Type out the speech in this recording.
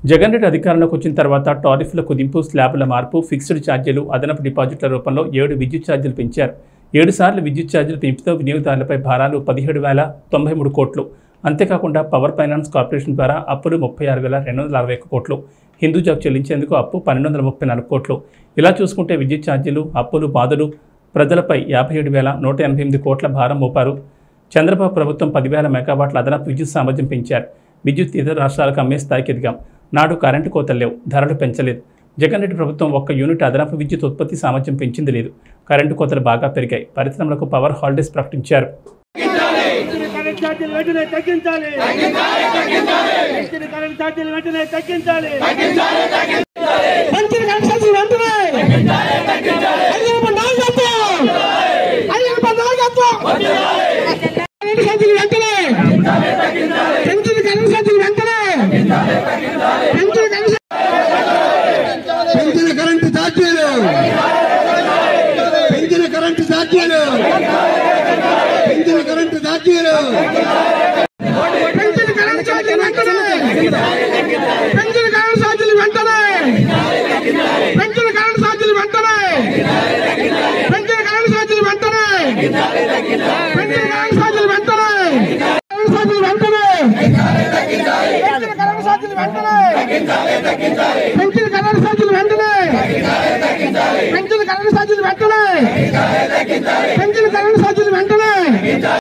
జగన్ రెడ్డి అధికారంలోకి వచ్చిన తర్వాత టారిఫ్ల కుదింపు స్లాబుల మార్పు ఫిక్స్డ్ ఛార్జీలు అదనపు డిపాజిట్ల రూపంలో ఏడు విద్యుత్ ఛార్జీలు పెంచారు ఏడు సార్లు విద్యుత్ ఛార్జీల పెంపుతో వినియోగదారులపై భారాలు పదిహేడు వేల తొంభై మూడు కోట్లు అంతేకాకుండా పవర్ ఫైనాన్స్ కార్పొరేషన్ ద్వారా అప్పులు ముప్పై ఆరు వేల రెండు వందల అరవై ఒక్క కోట్లు హిందూ జాబ్ చెల్లించేందుకు అప్పు పన్నెండు వందల ముప్పై నాలుగు కోట్లు ఇలా చూసుకుంటే విద్యుత్ ఛార్జీలు అప్పులు బాధలు ప్రజలపై యాభై ఏడు వేల నూట ఎనభై ఎనిమిది కోట్ల భారం మోపారు చంద్రబాబు ప్రభుత్వం పదివేల మెగావాట్ల అదనపు విద్యుత్ సామర్థ్యం పెంచారు విద్యుత్ ఇతర రాష్ట్రాలకు అమ్మే స్థాయికి ఎదిగాం నాడు కరెంటు కోతలు లేవు ధరలు పెంచలేదు జగన్ రెడ్డి ప్రభుత్వం ఒక్క యూనిట్ అదనపు విద్యుత్ ఉత్పత్తి సామర్థ్యం పెంచింది లేదు కరెంటు కోతలు బాగా పెరిగాయి పరిశ్రమలకు పవర్ హాలిడేస్ ప్రకటించారు పెంచిన కరెంట్ ఛార్జీలు వెంటనే తగ్గించాలి పెంచిన కరెంట్ ఛార్జీలు వెంటనే తగ్గించాలి పెంచిన కరెంట్ ఛార్జీలు వెంటనే అయ్యప్ప నాయకత్వం అయ్యప్ప నాయకత్వం కరెంట్ ఛార్జీలు వెంటనే పెంచిన కరెంట్ ఛార్జీలు వెంటనే పెంచిన కరెంట్ పెంచిన కరెంటు ఛార్జీలు పెంచిన కరెంటు ఛార్జీలు పెంచిన కరెంటు ఛార్జీలు పెంచిన కరెంట్ ఛార్జీలు వెంటనే పెంచిన కరెంట్ ఛార్జీలు వెంటనే పెంచిన కరెంట్ ఛార్జీలు వెంటనే పెంచిన కరెంట్ ఛార్జీలు వెంటనే పెంచిన కరెంట్ ఛార్జీలు వెంటనే కరెంట్ ఛార్జీలు వెంటనే పెంచిన కరెంట్ ఛార్జీలు వెంటనే పెంచిన కరెంట్ ఛార్జీలు వెంటనే పెంచిన కరెంట్ ఛార్జీలు వెంటనే పెంచిన కరెంట్ ఛార్జీలు వెంటనే